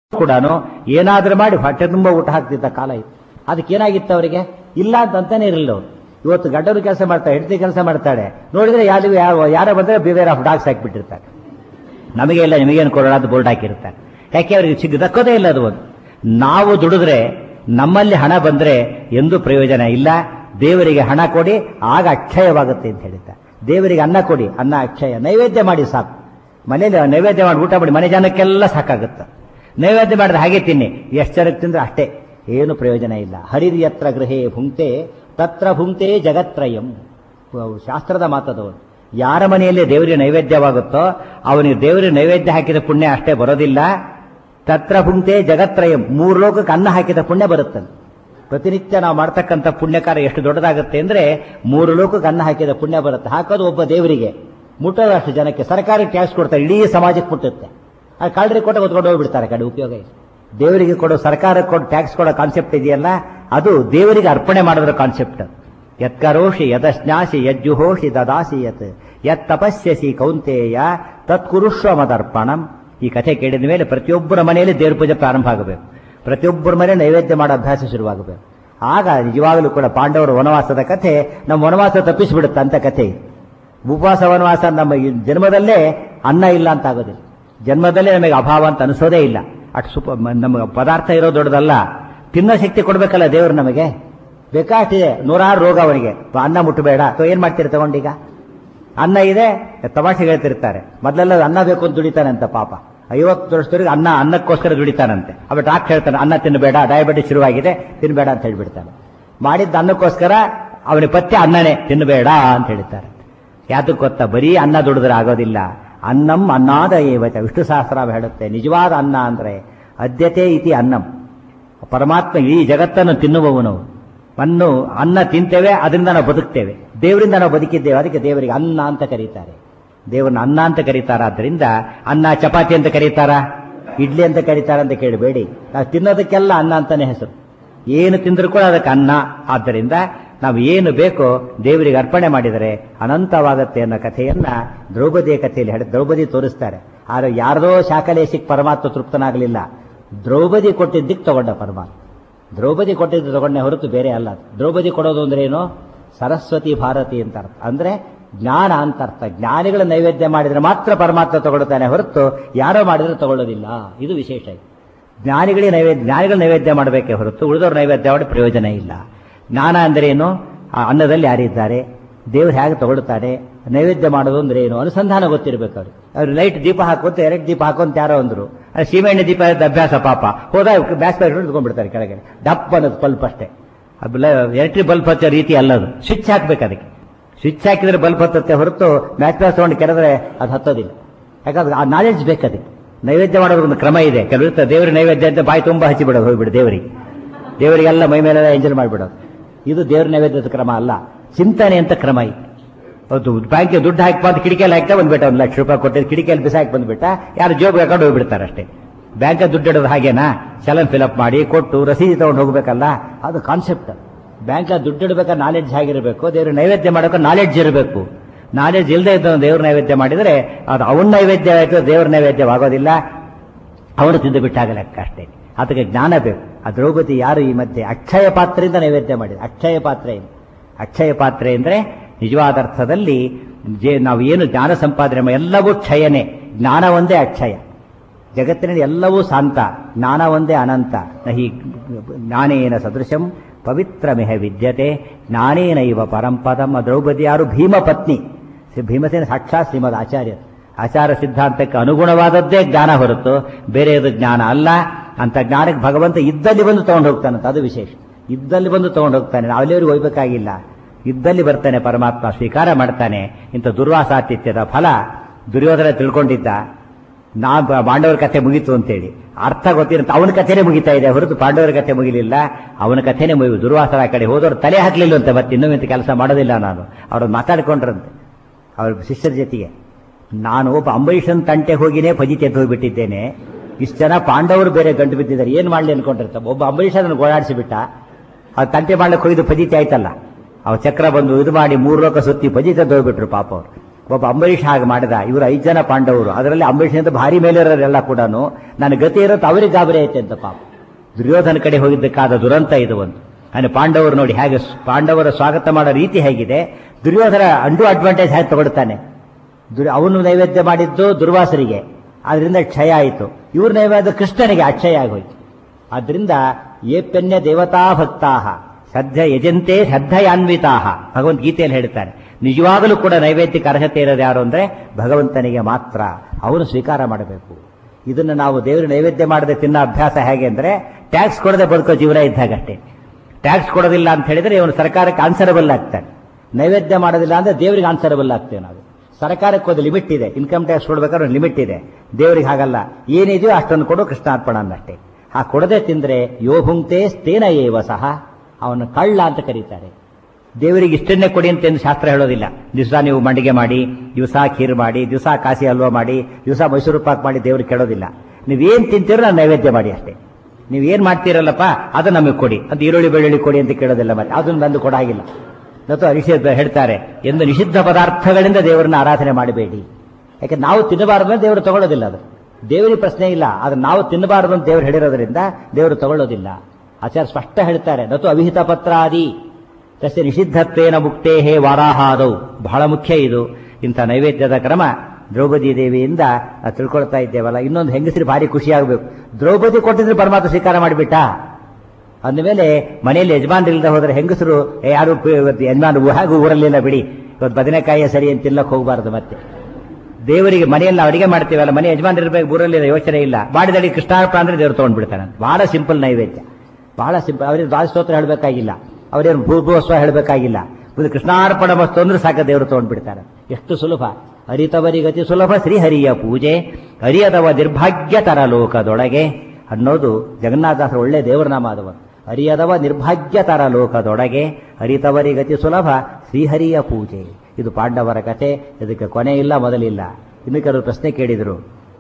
ಕೂಡ ಏನಾದ್ರೂ ಮಾಡಿ ಹೊಟ್ಟೆ ತುಂಬ ಊಟ ಹಾಕ್ತಿದ್ದ ಕಾಲ ಇತ್ತು ಅದಕ್ಕೆ ಏನಾಗಿತ್ತು ಅವರಿಗೆ ಇಲ್ಲ ಅಂತ ಅಂತಾನೆ ಇರಲಿಲ್ಲ ಅವರು ಇವತ್ತು ಗಡ್ಡರು ಕೆಲಸ ಮಾಡ್ತಾಳೆ ಹೆಂಡತಿ ಕೆಲಸ ಮಾಡ್ತಾಳೆ ನೋಡಿದ್ರೆ ಯಾರು ಯಾರೋ ಬಂದ್ರೆ ಬಿವೇರ್ ಆಫ್ ಡಾಗ್ಸ್ ಹಾಕಿಬಿಟ್ಟಿರ್ತಾರೆ ನಮಗೆ ಇಲ್ಲ ನಿಮಗೇನು ಕೊಡೋಣ ಅಂತ ಬೋರ್ಡ್ ಹಾಕಿರ್ತಾರೆ ಯಾಕೆ ಅವರಿಗೆ ಸಿಗ್ ದಕ್ಕೋದೇ ಇಲ್ಲ ಅದು ಒಂದು ನಾವು ದುಡಿದ್ರೆ ನಮ್ಮಲ್ಲಿ ಹಣ ಬಂದ್ರೆ ಎಂದೂ ಪ್ರಯೋಜನ ಇಲ್ಲ ದೇವರಿಗೆ ಹಣ ಕೊಡಿ ಆಗ ಅಕ್ಷಯವಾಗುತ್ತೆ ಅಂತ ಹೇಳಿದ್ದಾರೆ ದೇವರಿಗೆ ಅನ್ನ ಕೊಡಿ ಅನ್ನ ಅಕ್ಷಯ ನೈವೇದ್ಯ ಮಾಡಿ ಸಾಕು ಮನೇಲಿ ನೈವೇದ್ಯ ಮಾಡಿ ಊಟ ಮಾಡಿ ಮನೆ ಜನಕ್ಕೆಲ್ಲ ಸಾಕಾಗುತ್ತೆ ನೈವೇದ್ಯ ಮಾಡಿದ್ರೆ ಹಾಗೆ ತಿನ್ನಿ ಎಷ್ಟು ಜನಕ್ಕೆ ತಿಂದ್ರೆ ಅಷ್ಟೇ ಏನು ಪ್ರಯೋಜನ ಇಲ್ಲ ಹರಿರಿ ಯತ್ರ ಗೃಹೇ ಭುಂಕ್ತೆ ತತ್ರ ಭುಂಕ್ತೆ ಜಗತ್ರಯಂ ಶಾಸ್ತ್ರದ ಮಾತದವರು ಯಾರ ಮನೆಯಲ್ಲಿ ದೇವರಿಗೆ ನೈವೇದ್ಯವಾಗುತ್ತೋ ಅವನಿಗೆ ದೇವರಿಗೆ ನೈವೇದ್ಯ ಹಾಕಿದ ಪುಣ್ಯ ಅಷ್ಟೇ ಬರೋದಿಲ್ಲ ತತ್ರ ಭುಂಕ್ತೆ ಜಗತ್ರಯಂ ಮೂರು ಲೋಕಕ್ಕೆ ಅನ್ನ ಹಾಕಿದ ಪುಣ್ಯ ಬರುತ್ತದೆ ಪ್ರತಿನಿತ್ಯ ನಾವು ಮಾಡ್ತಕ್ಕಂಥ ಪುಣ್ಯಕಾರ ಎಷ್ಟು ದೊಡ್ಡದಾಗುತ್ತೆ ಅಂದ್ರೆ ಮೂರು ಲೋಕಕ್ಕೆ ಅನ್ನ ಹಾಕಿದ ಪುಣ್ಯ ಬರುತ್ತೆ ಹಾಕೋದು ಒಬ್ಬ ದೇವರಿಗೆ ಮುಟ್ಟೋದು ಅಷ್ಟು ಜನಕ್ಕೆ ಸರ್ಕಾರಿ ಟ್ಯಾಕ್ಸ್ ಕೊಡ್ತಾರೆ ಇಡೀ ಸಮಾಜಕ್ಕೆ ಮುಟ್ಟುತ್ತೆ ಅದು ಕಳ್ಳರಿಗೆ ಕೊಟ್ಟು ಹೊತ್ಕೊಂಡು ಹೋಗ್ಬಿಡ್ತಾರೆ ಕಡೆ ಉಪಯೋಗ ಇಲ್ಲ ದೇವರಿಗೆ ಕೊಡೋ ಸರ್ಕಾರಕ್ಕೆ ಕೊಟ್ಟು ಟ್ಯಾಕ್ಸ್ ಕೊಡೋ ಕಾನ್ಸೆಪ್ಟ್ ಇದೆಯಲ್ಲ ಅದು ದೇವರಿಗೆ ಅರ್ಪಣೆ ಮಾಡೋದ್ರ ಕಾನ್ಸೆಪ್ಟ್ ಯತ್ಕರೋಷಿ ಯದಶ್ನಾಸಿ ಯಜ್ಜುಹೋಷಿ ದದಾಸಿ ಯತ್ ಯತ್ ತಪಸ್ಯಸಿ ಕೌಂತೇಯ ತತ್ಕುರುಷ್ವ ಮದರ್ಪಣಂ ಈ ಕಥೆ ಕೇಳಿದ ಮೇಲೆ ಪ್ರತಿಯೊಬ್ಬರ ಮನೆಯಲ್ಲಿ ದೇವ್ರ ಪೂಜೆ ಪ್ರಾರಂಭ ಆಗಬೇಕು ಪ್ರತಿಯೊಬ್ಬರ ಮನೆ ನೈವೇದ್ಯ ಮಾಡೋ ಅಭ್ಯಾಸ ಶುರುವಾಗಬೇಕು ಆಗ ನಿಜವಾಗಲೂ ಕೂಡ ಪಾಂಡವರ ವನವಾಸದ ಕಥೆ ನಮ್ಮ ವನವಾಸ ತಪ್ಪಿಸಿಬಿಡುತ್ತೆ ಅಂತ ಕಥೆ ಇದು ಉಪವಾಸ ವನವಾಸ ನಮ್ಮ ಈ ಜನ್ಮದಲ್ಲೇ ಅನ್ನ ಇಲ್ಲ ಅಂತ ಆಗೋದಿಲ್ಲ ಜನ್ಮದಲ್ಲೇ ನಮಗೆ ಅಭಾವ ಅಂತ ಅನಿಸೋದೇ ಇಲ್ಲ ಅಷ್ಟು ಸುಪ ನಮ್ಮ ಪದಾರ್ಥ ಇರೋ ದೊಡ್ಡದಲ್ಲ ತಿನ್ನೋ ಶಕ್ತಿ ಕೊಡ್ಬೇಕಲ್ಲ ದೇವರು ನಮಗೆ ಬೇಕಾಷ್ಟಿದೆ ನೂರಾರು ರೋಗ ಅವನಿಗೆ ಅನ್ನ ಮುಟ್ಟಬೇಡ ಅಥವಾ ಏನ್ ಮಾಡ್ತೀರಿ ತಗೊಂಡೀಗ ಅನ್ನ ಇದೆ ತಮಾಷೆ ಹೇಳ್ತಿರ್ತಾರೆ ಮೊದಲೆಲ್ಲ ಅನ್ನ ಬೇಕು ಅಂತ ದುಡಿತಾನಂತ ಪಾಪ ಐವತ್ತು ವರ್ಷದವರೆಗೆ ಅನ್ನ ಅನ್ನಕ್ಕೋಸ್ಕರ ದುಡಿತಾನಂತೆ ಅವ ಡಾಕ್ಟರ್ ಹೇಳ್ತಾನೆ ಅನ್ನ ತಿನ್ನಬೇಡ ಡಯಾಬಿಟಿಸ್ ಶುರುವಾಗಿದೆ ತಿನ್ನಬೇಡ ಅಂತ ಹೇಳ್ಬಿಡ್ತಾನೆ ಮಾಡಿದ್ದ ಅನ್ನಕ್ಕೋಸ್ಕರ ಅವನಿಗೆ ಪಥ್ಯ ಅನ್ನನೇ ತಿನ್ನಬೇಡ ಅಂತ ಹೇಳ್ತಾರೆ ಯಾತಕ್ಕೆ ಗೊತ್ತಾ ಬರೀ ಅನ್ನ ದುಡಿದ್ರೆ ಆಗೋದಿಲ್ಲ ಅನ್ನಂ ಅನ್ನಾದ ಏವಚ ವಿಷ್ಣು ಸಹಸ್ರ ಹೇಳುತ್ತೆ ನಿಜವಾದ ಅನ್ನ ಅಂದ್ರೆ ಅದ್ಯತೆ ಇತಿ ಅನ್ನಂ ಪರಮಾತ್ಮ ಈ ಜಗತ್ತನ್ನು ತಿನ್ನುವವನು ಅನ್ನು ಅನ್ನ ತಿಂತೇವೆ ಅದರಿಂದ ನಾವು ಬದುಕ್ತೇವೆ ದೇವರಿಂದ ನಾವು ಬದುಕಿದ್ದೇವೆ ಅದಕ್ಕೆ ದೇವರಿಗೆ ಅನ್ನ ಅಂತ ಕರೀತಾರೆ ದೇವರನ್ನ ಅನ್ನ ಅಂತ ಕರೀತಾರಾದ್ರಿಂದ ಅನ್ನ ಚಪಾತಿ ಅಂತ ಕರೀತಾರ ಇಡ್ಲಿ ಅಂತ ಕರೀತಾರ ಅಂತ ಕೇಳಬೇಡಿ ನಾವು ತಿನ್ನೋದಕ್ಕೆಲ್ಲ ಅನ್ನ ಅಂತಾನೆ ಹೆಸರು ಏನು ತಿಂದರೂ ಕೂಡ ಅದಕ್ಕೆ ಅನ್ನ ಆದ್ದರಿಂದ ನಾವು ಏನು ಬೇಕೋ ದೇವರಿಗೆ ಅರ್ಪಣೆ ಮಾಡಿದರೆ ಅನಂತವಾಗತ್ತೆ ಅನ್ನೋ ಕಥೆಯನ್ನ ದ್ರೌಪದಿಯ ಕಥೆಯಲ್ಲಿ ಹೇಳಿ ದ್ರೌಪದಿ ತೋರಿಸ್ತಾರೆ ಆದರೆ ಯಾರದೋ ಶಾಕಲೇಶಿಕ್ ಪರಮಾತ್ಮ ತೃಪ್ತನಾಗಲಿಲ್ಲ ದ್ರೌಪದಿ ಕೊಟ್ಟಿದ್ದಕ್ಕೆ ತಗೊಂಡ ಪರಮಾತ್ಮ ದ್ರೌಪದಿ ಕೊಟ್ಟಿದ್ದು ತಗೊಂಡೆ ಹೊರತು ಬೇರೆ ಅಲ್ಲ ದ್ರೌಪದಿ ಕೊಡೋದು ಅಂದ್ರೆ ಏನು ಸರಸ್ವತಿ ಭಾರತಿ ಅಂತ ಅರ್ಥ ಅಂದ್ರೆ ಜ್ಞಾನ ಅಂತ ಅರ್ಥ ಜ್ಞಾನಿಗಳ ನೈವೇದ್ಯ ಮಾಡಿದ್ರೆ ಮಾತ್ರ ಪರಮಾತ್ಮ ತಗೊಳ್ತಾನೆ ಹೊರತು ಯಾರೋ ಮಾಡಿದ್ರೆ ತಗೊಳ್ಳೋದಿಲ್ಲ ಇದು ವಿಶೇಷ ಜ್ಞಾನಿಗಳಿಗೆ ನೈವೇದ್ಯ ಜ್ಞಾನಿಗಳ ನೈವೇದ್ಯ ಮಾಡಬೇಕೇ ಹೊರತು ಉಳಿದವ್ರ ನೈವೇದ್ಯ ಮಾಡಿ ಪ್ರಯೋಜನ ಇಲ್ಲ ಜ್ಞಾನ ಅಂದ್ರೆ ಏನು ಆ ಅನ್ನದಲ್ಲಿ ಯಾರಿದ್ದಾರೆ ದೇವ್ರು ಹೇಗೆ ತಗೊಳ್ತಾರೆ ನೈವೇದ್ಯ ಮಾಡೋದು ಅಂದ್ರೆ ಏನು ಅನುಸಂಧಾನ ಗೊತ್ತಿರಬೇಕು ಅವ್ರಿಗೆ ಅವ್ರು ಲೈಟ್ ದೀಪ ಹಾಕೋತ ಎರಡು ದೀಪ ಹಾಕೋಂತ ಯಾರೋ ಅಂದ್ರು ಸೀಮೆಣ್ಣೆ ದೀಪ ಅಭ್ಯಾಸ ಪಾಪ ಹೋದಾಗ ಬ್ಯಾಸ್ ಬ್ಯಾಸ್ ಇಟ್ಕೊಂಡ್ಬಿಡ್ತಾರೆ ಕೆಳಗೆ ಡಪ್ ಅನ್ನೋದು ಬಲ್ಪ್ ಅಷ್ಟೇ ಎಲೆಕ್ಟ್ರಿಕ್ ಬಲ್ಪ್ ಹಚ್ಚೋ ರೀತಿ ಅಲ್ಲದು ಸ್ವಿಚ್ ಹಾಕ್ಬೇಕು ಅದಕ್ಕೆ ಸ್ವಿಚ್ ಹಾಕಿದ್ರೆ ಬಲ್ಪ್ ಹತ್ತತ್ತೆ ಹೊರತು ಮ್ಯಾಚ್ ಬ್ಯಾಸ್ ತಗೊಂಡು ಕೆರೆದ್ರೆ ಅದು ಹತ್ತೋದಿಲ್ಲ ಯಾಕಂದ್ರೆ ಆ ನಾಲೆಡ್ಜ್ ಬೇಕದಕ್ಕೆ ನೈವೇದ್ಯ ಮಾಡೋದ್ರ ಒಂದು ಕ್ರಮ ಇದೆ ಕೆಲವರು ದೇವರ ನೈವೇದ್ಯ ಅಂತ ಬಾಯಿ ತುಂಬಾ ಹಚ್ಚಿಬಿಡೋದು ಹೋಗ್ಬಿಡು ದೇವರಿಗೆ ದೇವರಿಗೆಲ್ಲ ಮೈ ಮೇಲೆಲ್ಲ ಎಂಜಾಯ್ ಮಾಡಿಬಿಡೋದು ಇದು ದೇವ್ರ ನೈವೇದ್ಯದ ಕ್ರಮ ಅಲ್ಲ ಚಿಂತನೆ ಅಂತ ಕ್ರಮ ಇದೆ ಹೌದು ಬ್ಯಾಂಕ್ಗೆ ದುಡ್ಡು ಹಾಕಿ ಬಂದು ಕಿಡಿಕೆಯಲ್ಲಿ ಹಾಕ್ತಾ ಬಂದ್ಬಿಟ್ಟ ಒಂದು ಲಕ್ಷ ರೂಪಾಯಿ ಕೊಟ್ಟಿದ್ದು ಕಿಡಿಕೆಯಲ್ಲಿ ಬಿಸಾಕಿ ಬಂದ್ಬಿಟ್ಟ ಯಾರು ಜೋಬ್ ಹಾಕೊಂಡು ಹೋಗ್ಬಿಡ್ತಾರೆ ಅಷ್ಟೇ ಬ್ಯಾಂಕ್ ದುಡ್ಡು ಇಡೋದು ಹಾಗೇನಾ ಚಲನ್ ಫಿಲಪ್ ಮಾಡಿ ಕೊಟ್ಟು ರಸೀದಿ ತಗೊಂಡು ಹೋಗ್ಬೇಕಲ್ಲ ಅದು ಕಾನ್ಸೆಪ್ಟ್ ಬ್ಯಾಂಕ್ ದುಡ್ಡು ಇಡಬೇಕಾದ್ರೆ ನಾಲೆಡ್ಜ್ ಆಗಿರಬೇಕು ದೇವ್ರ ನೈವೇದ್ಯ ಮಾಡೋಕೆ ನಾಲೆಡ್ಜ್ ಇರಬೇಕು ನಾಲೆಡ್ಜ್ ಇಲ್ಲದೆ ಇದ್ದ ದೇವ್ರ ನೈವೇದ್ಯ ಮಾಡಿದರೆ ಅದು ಅವನ ನೈವೇದ್ಯ ಆಯಿತು ದೇವ್ರ ನೈವೇದ್ಯವಾಗೋದಿಲ್ಲ ಅವನು ತಿಂದು ಬಿಟ್ಟಾಗ ಲೆಕ್ಕ ಅಷ್ಟೇ ಅದಕ್ಕೆ ಜ್ಞಾನ ಬೇಕು ಆ ದ್ರೌಪದಿ ಯಾರು ಈ ಮಧ್ಯೆ ಅಕ್ಷಯ ಪಾತ್ರೆಯಿಂದ ನೈವೇದ್ಯ ಮಾಡಿದೆ ಅಕ್ಷಯ ಪಾತ್ರೆ ಅಕ್ಷಯ ಪಾತ್ರೆ ಅಂದ್ರೆ ನಿಜವಾದ ಅರ್ಥದಲ್ಲಿ ನಾವು ಏನು ಜ್ಞಾನ ಸಂಪಾದನೆ ಎಲ್ಲವೂ ಕ್ಷಯನೇ ಜ್ಞಾನ ಒಂದೇ ಅಕ್ಷಯ ಜಗತ್ತಿನಲ್ಲಿ ಎಲ್ಲವೂ ಶಾಂತ ಜ್ಞಾನ ಒಂದೇ ಅನಂತ ನಹಿ ಜ್ಞಾನೇನ ಸದೃಶಂ ಪವಿತ್ರ ಮೆಹ ವಿದ್ಯತೆ ಜ್ಞಾನೇನ ಇವ ಪರಂಪದಂ ದ್ರೌಪದಿ ಯಾರು ಭೀಮ ಪತ್ನಿ ಭೀಮಸೇನ ಸಾಕ್ಷಾತ್ ಶ್ರೀಮದ್ ಆಚಾರ್ಯ ಆಚಾರ ಸಿದ್ಧಾಂತಕ್ಕೆ ಅನುಗುಣವಾದದ್ದೇ ಜ್ಞಾನ ಹೊರತು ಬೇರೆಯದು ಜ್ಞಾನ ಅಲ್ಲ ಅಂತ ಜ್ಞಾನಕ್ಕೆ ಭಗವಂತ ಇದ್ದಲ್ಲಿ ಬಂದು ತಗೊಂಡು ಹೋಗ್ತಾನಂತ ಅದು ವಿಶೇಷ ಇದ್ದಲ್ಲಿ ಬಂದು ತಗೊಂಡು ಹೋಗ್ತಾನೆ ನಾವು ಅಲ್ಲಿವರೆಗೆ ಹೋಗ್ಬೇಕಾಗಿಲ್ಲ ಇದ್ದಲ್ಲಿ ಬರ್ತಾನೆ ಪರಮಾತ್ಮ ಸ್ವೀಕಾರ ಮಾಡ್ತಾನೆ ಇಂಥ ದುರ್ವಾಸಾತಿಥ್ಯದ ಫಲ ದುರ್ಯೋಧನ ತಿಳ್ಕೊಂಡಿದ್ದ ನಾ ಪಾಂಡವರ ಕಥೆ ಮುಗೀತು ಅಂತೇಳಿ ಅರ್ಥ ಗೊತ್ತಿರಂತ ಅವನ ಕಥೆನೇ ಮುಗಿತಾ ಇದೆ ಹೊರತು ಪಾಂಡವರ ಕಥೆ ಮುಗಿಲಿಲ್ಲ ಅವನ ಕಥೆನೇ ಮುಗಿ ದುರ್ವಾಸರ ಕಡೆ ಹೋದವ್ರು ತಲೆ ಹಾಕ್ಲಿಲ್ಲ ಅಂತ ಮತ್ತೆ ಇನ್ನೂ ಇಂಥ ಕೆಲಸ ಮಾಡೋದಿಲ್ಲ ನಾನು ಅವ್ರನ್ನ ಮಾತಾಡ್ಕೊಂಡ್ರಂತೆ ಅವ್ರ ಶಿಷ್ಯರ ಜೊತೆಗೆ ನಾನು ಒಬ್ಬ ಅಂಬರೀಷನ್ ತಂಟೆ ಹೋಗಿನೇ ಫಜಿತಿ ಎದ್ದು ಹೋಗ್ಬಿಟ್ಟಿದ್ದೇನೆ ಇಷ್ಟು ಜನ ಪಾಂಡವರು ಬೇರೆ ಗಂಟು ಬಿದ್ದಿದ್ದಾರೆ ಏನ್ ಮಾಡ್ಲಿ ಅನ್ಕೊಂಡಿರ್ತಾರೆ ಒಬ್ಬ ಅಂಬರೀಷ ಅದನ್ನು ಗೋಳಾಡಿಸಿಬಿಟ್ಟ ಅದು ತಂಟೆ ಮಾಡ್ಲಿಕ್ಕೆ ಹೋಗಿದ್ದು ಫಜಿತಿ ಆಯ್ತಲ್ಲ ಅವ ಚಕ್ರ ಬಂದು ಇದು ಮಾಡಿ ಮೂರು ಲೋಕ ಸುತ್ತಿ ಫಜಿತ ಹೋಗ್ಬಿಟ್ರು ಪಾಪ ಅವ್ರು ಒಬ್ಬ ಅಂಬರೀಷ್ ಹಾಗೆ ಮಾಡಿದ ಇವರು ಐದು ಜನ ಪಾಂಡವರು ಅದರಲ್ಲಿ ಅಂಬರೀಷ್ ಭಾರಿ ಮೇಲೆ ಇರೋರೆಲ್ಲ ಕೂಡ ನನ್ನ ಗತಿ ಇರುತ್ತೆ ಅವರಿಗೆ ಗಾಬರಿ ಐತೆ ಅಂತ ಪಾಪ ದುರ್ಯೋಧನ ಕಡೆ ಹೋಗಿದ್ದಕ್ಕಾದ ದುರಂತ ಇದು ಒಂದು ಅಂದ್ರೆ ಪಾಂಡವರು ನೋಡಿ ಹೇಗೆ ಸ್- ಪಾಂಡವರ ಸ್ವಾಗತ ಮಾಡೋ ರೀತಿ ಹೇಗಿದೆ ದುರ್ಯೋಧನ ಅಂಡು ಅಡ್ವಾಂಟೇಜ್ ಹೇಗೆ ತಗೊಳ್ತಾನೆ ದುರ್ ಅವನು ನೈವೇದ್ಯ ಮಾಡಿದ್ದು ದುರ್ವಾಸರಿಗೆ ಆದ್ರಿಂದ ಕ್ಷಯ ಆಯಿತು ಇವ್ರ ನೈವೇದ್ಯ ಕೃಷ್ಣನಿಗೆ ಅಕ್ಷಯ ಆಗೋಯ್ತು ಆದ್ರಿಂದ ಏಪೆನ್ಯ ದೇವತಾ ಭಕ್ತಾಹ ಶ್ರದ್ಧೆ ಯಜಂತೆ ಶ್ರದ್ಧೆಯಾನ್ವಿತಾಹ ಭಗವದ್ಗೀತೆಯಲ್ಲಿ ಹೇಳ್ತಾರೆ ನಿಜವಾಗಲೂ ಕೂಡ ನೈವೇದ್ಯಕ್ಕೆ ಅರ್ಹತೆ ಇರೋದು ಯಾರು ಅಂದ್ರೆ ಭಗವಂತನಿಗೆ ಮಾತ್ರ ಅವನು ಸ್ವೀಕಾರ ಮಾಡಬೇಕು ಇದನ್ನು ನಾವು ದೇವರ ನೈವೇದ್ಯ ಮಾಡದೆ ತಿನ್ನೋ ಅಭ್ಯಾಸ ಹೇಗೆ ಅಂದ್ರೆ ಟ್ಯಾಕ್ಸ್ ಕೊಡದೆ ಬದುಕೋ ಜೀವನ ಇದ್ದಾಗಷ್ಟೇ ಟ್ಯಾಕ್ಸ್ ಕೊಡೋದಿಲ್ಲ ಅಂತ ಹೇಳಿದ್ರೆ ಇವನು ಸರ್ಕಾರಕ್ಕೆ ಆನ್ಸರಬಲ್ ಆಗ್ತಾನೆ ನೈವೇದ್ಯ ಮಾಡೋದಿಲ್ಲ ಅಂದ್ರೆ ದೇವರಿಗೆ ಆನ್ಸರಬಲ್ ಆಗ್ತೇವೆ ನಾವು ಸರ್ಕಾರಕ್ಕೆ ಒಂದು ಲಿಮಿಟ್ ಇದೆ ಇನ್ಕಮ್ ಟ್ಯಾಕ್ಸ್ ಕೊಡ್ಬೇಕಾದ್ರೆ ಒಂದು ಲಿಮಿಟ್ ಇದೆ ದೇವರಿಗೆ ಹಾಗಲ್ಲ ಏನಿದೆಯೋ ಅಷ್ಟನ್ನು ಕೊಡು ಕೃಷ್ಣಾರ್ಪಣ ಅನ್ನಷ್ಟೇ ಆ ಕೊಡದೆ ತಿಂದ್ರೆ ಯೋ ಭುಂಕ್ತೆ ಸ್ಥೇನ ಏವ ಸಹ ಅವನು ಕಳ್ಳ ಅಂತ ಕರೀತಾರೆ ದೇವರಿಗೆ ಇಷ್ಟನ್ನೇ ಕೊಡಿ ಅಂತ ಏನು ಶಾಸ್ತ್ರ ಹೇಳೋದಿಲ್ಲ ದಿವಸ ನೀವು ಮಂಡಿಗೆ ಮಾಡಿ ದಿವಸ ಖೀರ್ ಮಾಡಿ ದಿವಸ ಕಾಸಿ ಹಲ್ವಾ ಮಾಡಿ ದಿವಸ ಮೈಸೂರು ಪಾಕ್ ಮಾಡಿ ದೇವ್ರಿಗೆ ಕೇಳೋದಿಲ್ಲ ನೀವೇನ್ ತಿಂತೀರೋ ನಾನು ನೈವೇದ್ಯ ಮಾಡಿ ಅಷ್ಟೇ ನೀವೇನ್ ಮಾಡ್ತೀರಲ್ಲಪ್ಪ ಅದು ನಮಗೆ ಕೊಡಿ ಅಂತ ಈರುಳ್ಳಿ ಬೆಳ್ಳುಳ್ಳಿ ಕೊಡಿ ಅಂತ ಕೇಳೋದಿಲ್ಲ ಮತ್ತೆ ಅದನ್ನು ಬಂದು ಕೊಡಾಗಿಲ್ಲ ಮತ್ತು ನಿಷೇಧ ಹೇಳ್ತಾರೆ ಎಂದು ನಿಷಿದ್ಧ ಪದಾರ್ಥಗಳಿಂದ ದೇವರನ್ನ ಆರಾಧನೆ ಮಾಡಬೇಡಿ ಯಾಕೆ ನಾವು ತಿನ್ನಬಾರದು ಅಂದ್ರೆ ದೇವರು ತಗೊಳ್ಳೋದಿಲ್ಲ ಅದು ದೇವರಿಗೆ ಪ್ರಶ್ನೆ ಇಲ್ಲ ಆದ್ರೆ ನಾವು ತಿನ್ನಬಾರದು ಅಂತ ದೇವರು ಹೇಳಿರೋದ್ರಿಂದ ದೇವರು ತಗೊಳ್ಳೋದಿಲ್ಲ ಆಚಾರ್ಯ ಸ್ಪಷ್ಟ ಹೇಳ್ತಾರೆ ನತು ಅವಿಹಿತ ಪತ್ರಾದಿ ತಸ್ಯ ನಿಷಿದ್ಧತ್ವೇನ ಮುಕ್ತೇ ಹೇ ವಾರಾಹಾದವು ಬಹಳ ಮುಖ್ಯ ಇದು ಇಂಥ ನೈವೇದ್ಯದ ಕ್ರಮ ದ್ರೌಪದಿ ದೇವಿಯಿಂದ ನಾವು ತಿಳ್ಕೊಳ್ತಾ ಇದ್ದೇವಲ್ಲ ಇನ್ನೊಂದು ಹೆಂಗಸರಿ ಭಾರಿ ಖುಷಿಯಾಗಬೇಕು ದ್ರೌಪದಿ ಕೊಟ್ಟಿದ್ರೆ ಪರಮಾತ್ಮ ಸ್ವೀಕಾರ ಮಾಡಿಬಿಟ್ಟ ಅಂದಮೇಲೆ ಮನೆಯಲ್ಲಿ ಯಜಮಾನ್ರಿಲ್ಲದೆ ಹೋದ್ರೆ ಹೆಂಗಸರು "ಏ, ಯಾರು ಪ- ಇವತ್ತು ಯಜಮಾನ್ ಹೇಗೂ ಊರಲ್ಲಿಲ್ಲ ಬಿಡಿ ಇವತ್ತು ಬದನೆಕಾಯಿಯ ಸರಿ ಅಂತ ತಿನ್ನಕ್ ಹೋಗಬಾರ್ದು ಮತ್ತೆ ದೇವರಿಗೆ ಮನೆಯಲ್ಲಿ ನಾವು ಅಡಿಗೆ ಮಾಡ್ತೀವಲ್ಲ ಮನೆ ಯಜಮಾನ್ ಇರಬೇಕು ಊರಲ್ಲಿ ಯೋಚನೆ ಇಲ್ಲ ಮಾಡಿದಡಿ ಕೃಷ್ಣಾರ್ಪಣ ಅಂದ್ರೆ ದೇವರು ತಗೊಂಡ್ಬಿಡ್ತಾನೆ ಬಹಳ ಸಿಂಪಲ್ ನೈವೇದ್ಯ ಬಹಳ ಸಿಂಪಲ್ ಅವರಿಗೆ ದ್ವಾದಸ್ತೋತ್ರ ಹೇಳಬೇಕಾಗಿಲ್ಲ ಅವರೇನು ಭೂಭೋಸ್ವ ಹೇಳಬೇಕಾಗಿಲ್ಲ ಒಂದು ಕೃಷ್ಣಾರ್ಪಣ ವಸ್ತು ಅಂದ್ರೆ ಸಾಕ ದೇವರು ತಗೊಂಡ್ಬಿಡ್ತಾರೆ ಎಷ್ಟು ಸುಲಭ ಅರಿತವರಿಗತಿ ಸುಲಭ ಶ್ರೀಹರಿಯ ಪೂಜೆ ಅರಿಯದವ ನಿರ್ಭಾಗ್ಯ ತರ ಲೋಕದೊಳಗೆ ಅನ್ನೋದು ಜಗನ್ನಾಥದಾಸರ ಒಳ್ಳೆ ದೇವರ ನಾಮ ಅದವರು ಅರಿಯದವ ನಿರ್ಭಾಗ್ಯ ತರ ಲೋಕದೊಳಗೆ ಅರಿತವರಿಗತಿ ಸುಲಭ ಶ್ರೀಹರಿಯ ಪೂಜೆ ಇದು ಪಾಂಡವರ ಕಥೆ ಇದಕ್ಕೆ ಕೊನೆ ಇಲ್ಲ ಮೊದಲಿಲ್ಲ ಇನ್ನು ಕೆಲವರು ಪ್ರಶ್ನೆ ಕೇಳಿದರು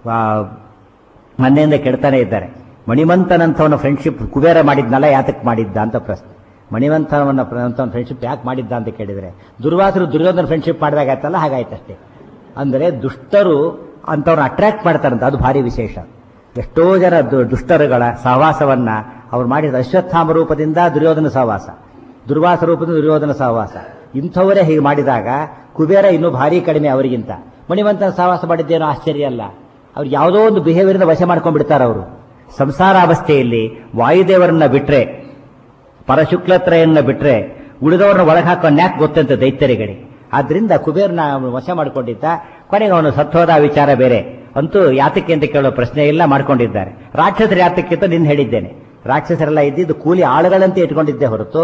ಮೊನ್ನೆಯಿಂದ ಕೆಡ್ತಾನೆ ಇದ್ದಾರೆ ಮಣಿಮಂತನಂಥವನ ಫ್ರೆಂಡ್ಶಿಪ್ ಕುಬೇರ ಮಾಡಿದ್ನಲ್ಲ ಯಾತಕ್ಕೆ ಮಾಡಿದ್ದ ಅಂತ ಪ್ರಶ್ನೆ ಮಣಿವಂತನವನ್ನ ಅಂತವನ ಫ್ರೆಂಡ್ಶಿಪ್ ಯಾಕೆ ಮಾಡಿದ್ದ ಅಂತ ಕೇಳಿದರೆ ದುರ್ವಾಸರು ದುರ್ಯೋಧನ ಫ್ರೆಂಡ್ಶಿಪ್ ಮಾಡಿದಾಗ ಆಯ್ತಲ್ಲ ಹಾಗಾಯ್ತಷ್ಟೇ ಅಂದರೆ ದುಷ್ಟರು ಅಂಥವ್ರನ್ನ ಅಟ್ರಾಕ್ಟ್ ಮಾಡ್ತಾರಂತ ಅದು ಭಾರಿ ವಿಶೇಷ ಎಷ್ಟೋ ಜನ ದು- ದುಷ್ಟರುಗಳ ಸಹವಾಸವನ್ನ ಅವ್ರು ಮಾಡಿದ ಅಶ್ವತ್ಥಾಮ ರೂಪದಿಂದ ದುರ್ಯೋಧನ ಸಹವಾಸ ದುರ್ವಾಸ ರೂಪದಿಂದ ದುರ್ಯೋಧನ ಸಹವಾಸ ಇಂಥವರೇ ಹೀಗೆ ಮಾಡಿದಾಗ ಕುಬೇರ ಇನ್ನೂ ಭಾರಿ ಕಡಿಮೆ ಅವರಿಗಿಂತ ಮಣಿವಂತನ ಸಹವಾಸ ಮಾಡಿದ್ದೇನೋ ಆಶ್ಚರ್ಯ ಅಲ್ಲ ಅವ್ರು ಯಾವುದೋ ಒಂದು ಬಿಹೇವಿಯರ್ನ ವಶ ಮಾಡ್ಕೊಂಡ್ಬಿಡ್ತಾರೆ ಅವರು ಸಂಸಾರಾವಸ್ಥೆಯಲ್ಲಿ ವಾಯುದೇವರನ್ನ ಬಿಟ್ರೆ ಪರಶುಕ್ಲತ್ರಯನ್ನ ಬಿಟ್ರೆ ಉಳಿದವ್ರನ್ನ ಒಳಗೆ ಹಾಕೋ ನ್ಯಾಕ್ ಗೊತ್ತಂತ ದೈತ್ಯರಿಗಡೆ ಆದ್ರಿಂದ ಕುಬೇರ್ನ ಅವನು ವಶ ಮಾಡಿಕೊಂಡಿದ್ದ ಕೊನೆಗೆ ಅವನು ಸತ್ತೋದ ವಿಚಾರ ಬೇರೆ ಅಂತೂ ಯಾತಕ್ಕೆ ಅಂತ ಕೇಳೋ ಪ್ರಶ್ನೆ ಇಲ್ಲ ಮಾಡ್ಕೊಂಡಿದ್ದಾರೆ ರಾಕ್ಷಸರು ಯಾತಕ್ಕೆ ಅಂತ ನಿನ್ನ ಹೇಳಿದ್ದೇನೆ ರಾಕ್ಷಸರೆಲ್ಲ ಇದ್ದಿದ್ದು ಕೂಲಿ ಆಳುಗಳಂತೆ ಇಟ್ಕೊಂಡಿದ್ದೆ ಹೊರತು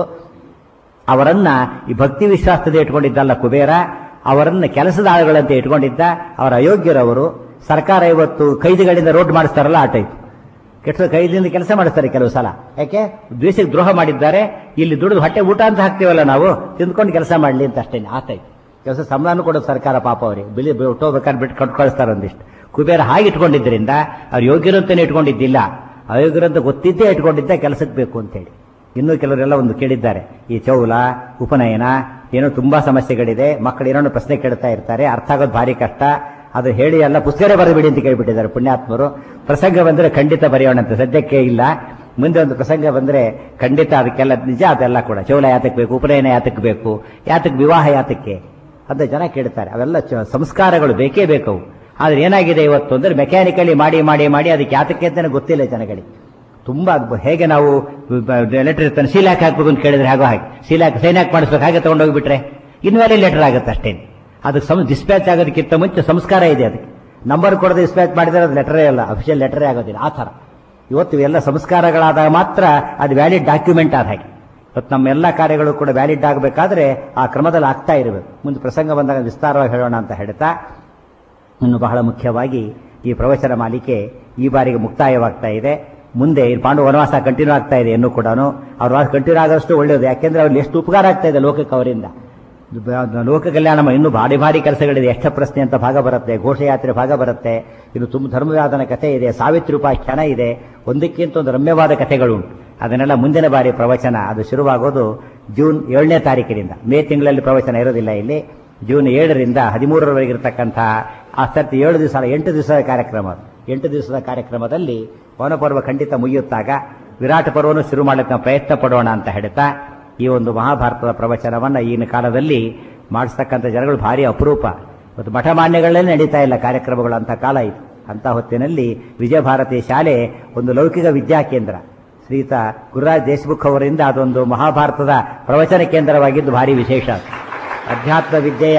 ಅವರನ್ನ ಈ ಭಕ್ತಿ ವಿಶ್ವಾಸದ ಇಟ್ಕೊಂಡಿದ್ದಲ್ಲ ಕುಬೇರ ಅವರನ್ನ ಕೆಲಸದ ಆಳುಗಳಂತೆ ಇಟ್ಕೊಂಡಿದ್ದ ಅವರ ಅಯೋಗ್ಯರವರು ಸರ್ಕಾರ ಇವತ್ತು ಕೈದಿಗಳಿಂದ ರೋಡ್ ಮಾಡಿಸ್ತಾರಲ್ಲ ಆ ಟೈಪ್ ಕೆಟ್ಟ ಕೈದಿಂದ ಕೆಲಸ ಮಾಡಿಸ್ತಾರೆ ಕೆಲವು ಸಲ ಯಾಕೆ ದ್ವೇಷಕ್ಕೆ ದ್ರೋಹ ಮಾಡಿದ್ದಾರೆ ಇಲ್ಲಿ ದುಡಿದು ಹೊಟ್ಟೆ ಊಟ ಅಂತ ಹಾಕ್ತೀವಲ್ಲ ನಾವು ತಿಂದ್ಕೊಂಡು ಕೆಲಸ ಮಾಡಲಿ ಅಂತ ಅಷ್ಟೇ ಆ ಟೈಪ್ ಕೆಲಸ ಸಂಬಳನೂ ಕೊಡೋದು ಸರ್ಕಾರ ಪಾಪ ಅವರಿಗೆ ಬಿಳಿ ಬಿಟ್ಟೋಗ್ಬೇಕಾದ್ರೆ ಬಿಟ್ಟು ಕಟ್ ಕಳಿಸ್ತಾರೆ ಒಂದಿಷ್ಟು ಕುಬೇರ ಹಾಗೆ ಇಟ್ಕೊಂಡಿದ್ದರಿಂದ ಅವ್ರು ಯೋಗ್ಯರಂತಾನೆ ಇಟ್ಕೊಂಡಿದ್ದಿಲ್ಲ ಅಯೋಗ್ಯರಂತ ಗೊತ್ತಿದ್ದೇ ಇಟ್ಕೊಂಡಿದ್ದ ಕೆಲಸಕ್ಕೆ ಬೇಕು ಅಂತೇಳಿ ಇನ್ನೂ ಕೆಲವರೆಲ್ಲ ಒಂದು ಕೇಳಿದ್ದಾರೆ ಈ ಚೌಲ ಉಪನಯನ ಏನೋ ತುಂಬಾ ಸಮಸ್ಯೆಗಳಿದೆ ಮಕ್ಕಳು ಏನೋ ಪ್ರಶ್ನೆ ಕೇಳ್ತಾ ಇರ್ತಾರೆ ಅರ್ಥ ಆಗೋದು ಭಾರಿ ಕಷ್ಟ ಅದು ಹೇಳಿ ಎಲ್ಲ ಪುಸ್ತಕನೇ ಬರೆದುಬಿಡಿ ಅಂತ ಕೇಳ್ಬಿಟ್ಟಿದ್ದಾರೆ ಪುಣ್ಯಾತ್ಮರು ಪ್ರಸಂಗ ಬಂದ್ರೆ ಖಂಡಿತ ಬರೆಯೋಣ ಅಂತ ಸದ್ಯಕ್ಕೆ ಇಲ್ಲ ಮುಂದೆ ಒಂದು ಪ್ರಸಂಗ ಬಂದ್ರೆ ಖಂಡಿತ ಅದಕ್ಕೆಲ್ಲ ನಿಜ ಅದೆಲ್ಲ ಕೂಡ ಚೌಲ ಯಾತಕ್ಕೆ ಬೇಕು ಉಪನಯನ ಯಾತಕ್ಕೆ ಬೇಕು ಯಾತಕ್ಕೆ ವಿವಾಹ ಯಾತಕ್ಕೆ ಅಂತ ಜನ ಕೇಳ್ತಾರೆ ಅವೆಲ್ಲ ಚ- ಸಂಸ್ಕಾರಗಳು ಬೇಕೇ ಬೇಕವು ಆದ್ರೆ ಏನಾಗಿದೆ ಇವತ್ತು ಅಂದ್ರೆ ಮೆಕ್ಯಾನಿಕಲಿ ಮಾಡಿ ಮಾಡಿ ಮಾಡಿ ಅದಕ್ಕೆ ಯಾತಕ್ಕೆ ಅಂತಾನೆ ಗೊತ್ತಿಲ್ಲ ಜನಗಳಿಗೆ ತುಂಬಾ ಅದು ಹೇಗೆ ನಾವು ಲೆಟರ್ ಇರ್ತಾನೆ ಸೀಲಾಕ್ ಹಾಕ್ಬೇಕು ಅಂತ ಕೇಳಿದ್ರೆ ಹಾಗೋ ಹಾಗೆ ಸೀಲಾಕ್ ಸೈನ್ ಹಾಕಿ ಮಾಡಿಸ್ಬೇಕು ಹಾಗೆ ತಗೊಂಡೋಗ್ಬಿಟ್ರೆ ಇನ್ವ್ಯಾಲಿ ಲೆಟರ್ ಆಗುತ್ತೆ ಅಷ್ಟೇನೆ ಅದಕ್ಕೆ ಸಮ ಡಿಸ್ಪ್ಯಾಚ್ ಆಗೋದಕ್ಕಿಂತ ಮುಂಚೆ ಸಂಸ್ಕಾರ ಇದೆ ಅದಕ್ಕೆ ನಂಬರ್ ಕೊಡದೆ ಡಿಸ್ಪ್ಯಾಚ್ ಮಾಡಿದ್ರೆ ಅದು ಲೆಟರೇ ಅಲ್ಲ ಅಫಿಷಿಯಲ್ ಲೆಟರೇ ಆಗೋದಿಲ್ಲ ಆ ಥರ ಇವತ್ತು ಇವೆಲ್ಲ ಸಂಸ್ಕಾರಗಳಾದಾಗ ಮಾತ್ರ ಅದು ವ್ಯಾಲಿಡ್ ಡಾಕ್ಯುಮೆಂಟ್ ಆದ ಹಾಗೆ ಇವತ್ತು ನಮ್ಮ ಎಲ್ಲ ಕಾರ್ಯಗಳು ಕೂಡ ವ್ಯಾಲಿಡ್ ಆಗಬೇಕಾದ್ರೆ ಆ ಕ್ರಮದಲ್ಲಿ ಆಗ್ತಾ ಇರಬೇಕು ಮುಂದೆ ಪ್ರಸಂಗ ಬಂದಾಗ ವಿಸ್ತಾರವಾಗಿ ಹೇಳೋಣ ಅಂತ ಹೇಳ್ತಾ ಇನ್ನು ಬಹಳ ಮುಖ್ಯವಾಗಿ ಈ ಪ್ರವಚನ ಮಾಲಿಕೆ ಈ ಬಾರಿಗೆ ಮುಕ್ತಾಯವಾಗ್ತಾ ಇದೆ ಮುಂದೆ ಈ ಪಾಂಡು ವನವಾಸ ಕಂಟಿನ್ಯೂ ಆಗ್ತಾ ಇದೆ ಇನ್ನೂ ಕೂಡ ಅವ್ರ ವಾಸ ಕಂಟಿನ್ಯೂ ಆಗೋಷ್ಟು ಒಳ್ಳೆಯದು ಯಾಕೆಂದ್ರೆ ಅವ್ರಿಗೆ ಎಷ್ಟು ಉಪಕಾರ ಆಗ್ತಾ ಇದೆ ಲೋಕಕ್ಕೆ ಅವರಿಂದ ಲೋಕ ಕಲ್ಯಾಣ ಮ- ಇನ್ನೂ ಭಾರಿ ಭಾರಿ ಕೆಲಸಗಳಿದೆ ಎಷ್ಟ ಪ್ರಶ್ನೆ ಅಂತ ಭಾಗ ಬರುತ್ತೆ ಘೋಷಯಾತ್ರೆ ಭಾಗ ಬರುತ್ತೆ ಇನ್ನು ತುಂಬ ಧರ್ಮವಾದನ ಕಥೆ ಇದೆ ಸಾವಿತ್ರಿ ಉಪಾಖ್ಯಾನ ಇದೆ ಒಂದಕ್ಕಿಂತ ಒಂದು ರಮ್ಯವಾದ ಕಥೆಗಳು ಉಂಟು ಅದನ್ನೆಲ್ಲ ಮುಂದಿನ ಬಾರಿ ಪ್ರವಚನ ಅದು ಶುರುವಾಗೋದು ಜೂನ್ ಏಳನೇ ತಾರೀಕಿನಿಂದ ಮೇ ತಿಂಗಳಲ್ಲಿ ಪ್ರವಚನ ಇರೋದಿಲ್ಲ ಇಲ್ಲಿ ಜೂನ್ ಏಳರಿಂದ ಹದಿಮೂರರವರೆಗೆ ಇರತಕ್ಕಂತಹ ಆ ಸರ್ತಿ ಏಳು ದಿವಸ ಅಲ್ಲ, ಎಂಟು ದಿವಸದ ಕಾರ್ಯಕ್ರಮ ಅದು. ಎಂಟು ದಿವಸದ ಕಾರ್ಯಕ್ರಮದಲ್ಲಿ ಪವನಪರ್ವ ಖಂಡಿತ ಮುಗಿಯುತ್ತಾಗ ವಿರಾಟ ಪರ್ವನು ಶುರು ಮಾಡಲಿಕ್ಕೆ ನಾವು ಪ್ರಯತ್ನ ಪಡೋಣ ಅಂತ ಹೇಳ್ತಾ ಈ ಒಂದು ಮಹಾಭಾರತದ ಪ್ರವಚನವನ್ನ ಈಗಿನ ಕಾಲದಲ್ಲಿ ಮಾಡಿಸ್ತಕ್ಕಂಥ ಜನಗಳು ಭಾರಿ ಅಪರೂಪ ಮತ್ತು ಮಠಮಾನ್ಯಗಳಲ್ಲೇ ನಡೀತಾ ಇಲ್ಲ ಕಾರ್ಯಕ್ರಮಗಳು ಅಂತ ಕಾಲ ಇತ್ತು ಅಂತ ಹೊತ್ತಿನಲ್ಲಿ ವಿಜಯ ಭಾರತಿ ಶಾಲೆ ಒಂದು ಲೌಕಿಕ ವಿದ್ಯಾ ಕೇಂದ್ರ ಶ್ರೀಯುತ ಗುರುರಾಜ್ ದೇಶಮುಖ್ ಅವರಿಂದ ಅದೊಂದು ಮಹಾಭಾರತದ ಪ್ರವಚನ ಕೇಂದ್ರವಾಗಿದ್ದು ಭಾರಿ ವಿಶೇಷ ಅಧ್ಯಾತ್ಮ ವಿದ್ಯೆಯ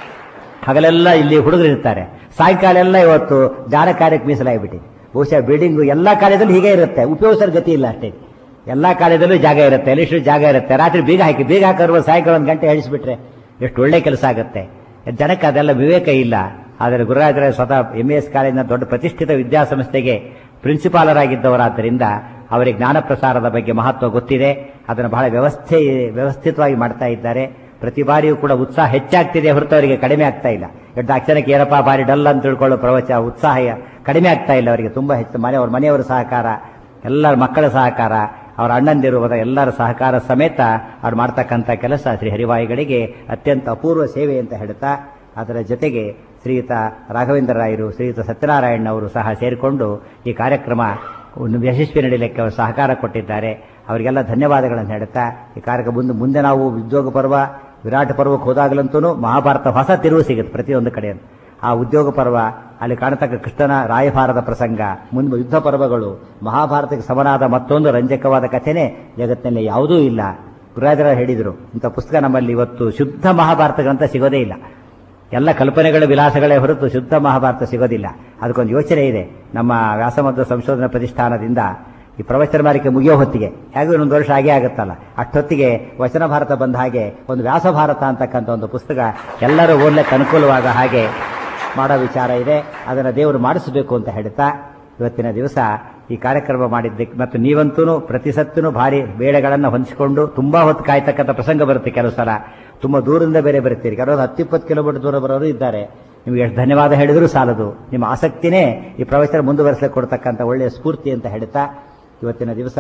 ಹಗಲೆಲ್ಲ ಇಲ್ಲಿ ಹುಡುಗರು ಇರ್ತಾರೆ ಸಾಯಂಕಾಲ ಎಲ್ಲ ಇವತ್ತು ಜ್ಞಾನ ಕಾರ್ಯಕ್ಕೆ ಮೀಸಲಾಗಿಬಿಟ್ಟಿದೆ ಬಹುಶಃ ಬಿಲ್ಡಿಂಗು ಎಲ್ಲ ಕಾಲೇಜಲ್ಲೂ ಹೀಗೆ ಇರುತ್ತೆ ಉಪಯೋಗಿಸೋರ್ ಗತಿ ಇಲ್ಲ ಅಷ್ಟೇ ಎಲ್ಲ ಕಾಲೇಜಲ್ಲೂ ಜಾಗ ಇರುತ್ತೆ ಎಲ್ಲಿಷ್ಟು ಜಾಗ ಇರುತ್ತೆ ರಾತ್ರಿ ಬೀಗ ಹಾಕಿ ಬೀಗ ಹಾಕಿರುವ ಸಾಯಂಕಾಲ ಒಂದು ಗಂಟೆ ಹೇಳಿಸ್ಬಿಟ್ರೆ ಎಷ್ಟು ಒಳ್ಳೆ ಕೆಲಸ ಆಗುತ್ತೆ ಜನಕ್ಕೆ ಅದೆಲ್ಲ ವಿವೇಕ ಇಲ್ಲ ಆದರೆ ಗುರುರಾಜರ ಸ್ವತಃ ಎಂ ಎಸ್ ಕಾಲೇಜಿನ ದೊಡ್ಡ ಪ್ರತಿಷ್ಠಿತ ವಿದ್ಯಾಸಂಸ್ಥೆಗೆ ಪ್ರಿನ್ಸಿಪಾಲರಾಗಿದ್ದವರಾದ್ದರಿಂದ ಅವರಿಗೆ ಜ್ಞಾನ ಪ್ರಸಾರದ ಬಗ್ಗೆ ಮಹತ್ವ ಗೊತ್ತಿದೆ ಅದನ್ನು ಬಹಳ ವ್ಯವಸ್ಥೆ ವ್ಯವಸ್ಥಿತವಾಗಿ ಮಾಡ್ತಾ ಇದ್ದಾರೆ ಪ್ರತಿ ಬಾರಿಯೂ ಕೂಡ ಉತ್ಸಾಹ ಹೆಚ್ಚಾಗ್ತಿದೆ ಹೊರತು ಅವರಿಗೆ ಕಡಿಮೆ ಆಗ್ತಾ ಇಲ್ಲ ಎರಡು ಅಕ್ಷರಕ್ಕೆ ಏನಪ್ಪ ಬಾರಿ ಡಲ್ ಅಂತ ತಿಳ್ಕೊಳ್ಳೋ ಪ್ರವಚನ ಉತ್ಸಾಹ ಕಡಿಮೆ ಆಗ್ತಾ ಇಲ್ಲ ಅವರಿಗೆ ತುಂಬಾ ಹೆಚ್ಚು ಮನೆ ಅವ್ರ ಮನೆಯವರ ಸಹಕಾರ ಎಲ್ಲರ ಮಕ್ಕಳ ಸಹಕಾರ ಅವರ ಅಣ್ಣಂದಿರುವುದ ಎಲ್ಲರ ಸಹಕಾರ ಸಮೇತ ಅವ್ರು ಮಾಡ್ತಕ್ಕಂಥ ಕೆಲಸ ಶ್ರೀ ಹರಿವಾಯಿಗಳಿಗೆ ಅತ್ಯಂತ ಅಪೂರ್ವ ಸೇವೆ ಅಂತ ಹೇಳ್ತಾ ಅದರ ಜೊತೆಗೆ ಶ್ರೀಯುತ ರಾಘವೇಂದ್ರ ರಾಯರು ಶ್ರೀಯುತ ಸತ್ಯನಾರಾಯಣ ಅವರು ಸಹ ಸೇರಿಕೊಂಡು ಈ ಕಾರ್ಯಕ್ರಮ ಒಂದು ಯಶಸ್ವಿ ನಡೀಲಿಕ್ಕೆ ಅವರು ಸಹಕಾರ ಕೊಟ್ಟಿದ್ದಾರೆ ಅವರಿಗೆಲ್ಲ ಧನ್ಯವಾದಗಳನ್ನು ಹೇಳ್ತಾ ಈ ಕಾರ್ಯಕ್ರಮ ಮುಂದೆ ಮುಂದೆ ನಾವು ಉದ್ಯೋಗ ಪರ್ವ ವಿರಾಟ ಪರ್ವಕ್ಕೆ ಹೋದಾಗಲಂತೂ ಮಹಾಭಾರತ ಹೊಸ ತಿರುವು ಸಿಗುತ್ತೆ ಪ್ರತಿಯೊಂದು ಕಡೆ ಆ ಉದ್ಯೋಗ ಪರ್ವ ಅಲ್ಲಿ ಕಾಣತಕ್ಕ ಕೃಷ್ಣನ ರಾಯಭಾರದ ಪ್ರಸಂಗ ಮುಂದೆ ಯುದ್ಧ ಪರ್ವಗಳು ಮಹಾಭಾರತಕ್ಕೆ ಸಮನಾದ ಮತ್ತೊಂದು ರಂಜಕವಾದ ಕಥೆನೇ ಜಗತ್ತಿನಲ್ಲಿ ಯಾವುದೂ ಇಲ್ಲ ಗುರುರಾಜರ ಹೇಳಿದರು ಇಂಥ ಪುಸ್ತಕ ನಮ್ಮಲ್ಲಿ ಇವತ್ತು ಶುದ್ಧ ಮಹಾಭಾರತ ಗ್ರಂಥ ಸಿಗೋದೇ ಇಲ್ಲ ಎಲ್ಲ ಕಲ್ಪನೆಗಳ ವಿಲಾಸಗಳೇ ಹೊರತು ಶುದ್ಧ ಮಹಾಭಾರತ ಸಿಗೋದಿಲ್ಲ ಅದಕ್ಕೊಂದು ಯೋಚನೆ ಇದೆ ನಮ್ಮ ವ್ಯಾಸಮಧ್ವ ಸಂಶೋಧನಾ ಪ್ರತಿಷ್ಠಾನದಿಂದ ಈ ಪ್ರವಚನ ಮಾಲಿಕೆ ಮುಗಿಯೋ ಹೊತ್ತಿಗೆ ಹೇಗೂ ಒಂದು ವರ್ಷ ಆಗೇ ಆಗುತ್ತಲ್ಲ ಅಷ್ಟೊತ್ತಿಗೆ ವಚನ ಭಾರತ ಬಂದ ಹಾಗೆ ಒಂದು ವ್ಯಾಸ ಭಾರತ ಅಂತಕ್ಕಂಥ ಒಂದು ಪುಸ್ತಕ ಎಲ್ಲರೂ ಓದ್ಲಿಕ್ಕೆ ಅನುಕೂಲವಾದ ಹಾಗೆ ಮಾಡೋ ವಿಚಾರ ಇದೆ ಅದನ್ನು ದೇವರು ಮಾಡಿಸಬೇಕು ಅಂತ ಹೇಳ್ತಾ ಇವತ್ತಿನ ದಿವಸ ಈ ಕಾರ್ಯಕ್ರಮ ಮಾಡಿದ್ದಕ್ಕೆ ಮತ್ತು ನೀವಂತೂ ಪ್ರತಿ ಸತ್ತೂ ಭಾರಿ ಬೇಳೆಗಳನ್ನು ಹೊಂದಿಸಿಕೊಂಡು ತುಂಬಾ ಹೊತ್ತು ಕಾಯ್ತಕ್ಕಂಥ ಪ್ರಸಂಗ ಬರುತ್ತೆ ಕೆಲವು ಸಲ ತುಂಬಾ ದೂರದಿಂದ ಬೇರೆ ಬರ್ತೀರಿ ಕೆಲವರು ಹತ್ತಿಪ್ಪತ್ತು ಕಿಲೋಮೀಟರ್ ದೂರ ಬರೋರು ಇದ್ದಾರೆ ನಿಮಗೆ ಎಷ್ಟು ಧನ್ಯವಾದ ಹೇಳಿದರೂ ಸಾಲದು ನಿಮ್ಮ ಆಸಕ್ತಿನೇ ಈ ಪ್ರವಚನ ಮುಂದುವರಿಸಲಿಕ್ಕೆ ಕೊಡ್ತಕ್ಕಂಥ ಒಳ್ಳೆಯ ಸ್ಫೂರ್ತಿ ಅಂತ ಹೇಳ್ತಾ ಇವತ್ತಿನ ದಿವಸ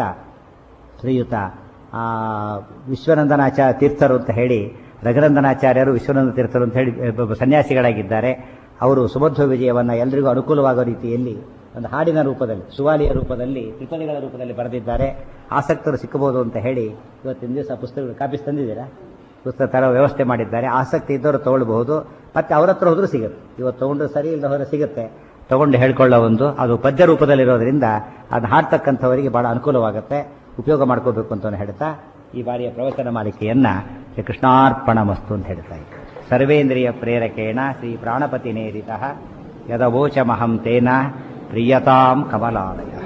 ಶ್ರೀಯುತ ಆ, ವಿಶ್ವನಂದನಾಚ ತೀರ್ಥರು ಅಂತ ಹೇಳಿ ರಘುನಂದನಾಚಾರ್ಯರು ವಿಶ್ವನಂದ ತೀರ್ಥರು ಅಂತ ಹೇಳಿ ಒಬ್ಬ ಸನ್ಯಾಸಿಗಳಾಗಿದ್ದಾರೆ ಅವರು ಸುಮಧ್ವ ವಿಜಯವನ್ನು ಎಲ್ರಿಗೂ ಅನುಕೂಲವಾಗೋ ರೀತಿಯಲ್ಲಿ ಒಂದು ಹಾಡಿನ ರೂಪದಲ್ಲಿ ಸುವಾಲಿಯ ರೂಪದಲ್ಲಿ ತ್ರಿಪದಿಗಳ ರೂಪದಲ್ಲಿ ಬರೆದಿದ್ದಾರೆ ಆಸಕ್ತರು ಸಿಕ್ಕಬಹುದು ಅಂತ ಹೇಳಿ ಇವತ್ತಿನ ದಿವಸ ಪುಸ್ತಕಗಳು ಕಾಪಿಸ್ ತಂದಿದ್ದೀರಾ ಪುಸ್ತಕ ತರೋ ವ್ಯವಸ್ಥೆ ಮಾಡಿದ್ದಾರೆ ಆಸಕ್ತಿ ಇದ್ದವರು ತಗೊಳ್ಬಹುದು ಮತ್ತೆ ಅವ್ರ ಹತ್ರ ಹೋದ್ರೂ ಸಿಗುತ್ತೆ ಇವತ್ತು ತಗೊಂಡ್ರೆ ಸರಿ ಇಲ್ಲದ ಹೋದ್ರೆ ಸಿಗುತ್ತೆ ತಗೊಂಡು ಹೇಳ್ಕೊಳ್ಳೋ ಒಂದು ಅದು ಪದ್ಯ ರೂಪದಲ್ಲಿರೋದ್ರಿಂದ ಅದನ್ನ ಹಾಡ್ತಕ್ಕಂಥವರಿಗೆ ಬಹಳ ಅನುಕೂಲವಾಗುತ್ತೆ ಉಪಯೋಗ ಮಾಡ್ಕೋಬೇಕು ಅಂತ ಹೇಳ್ತಾ ಈ ಬಾರಿಯ ಪ್ರವಚನ ಮಾಲಿಕೆಯನ್ನ ಶ್ರೀ ಕೃಷ್ಣಾರ್ಪಣ ಮಸ್ತು ಅಂತ ಹೇಳ್ತಾ ಇದ್ದಾರೆ ಸರ್ವೇಂದ್ರಿಯ ಪ್ರೇರಕೇಣ ಶ್ರೀ ಪ್ರಾಣಪತಿ ನೇರಿತ ಯದವೋಚಮಹಂ ತೇನ ಪ್ರಿಯತಾಂ ಕಮಲಾಲಯ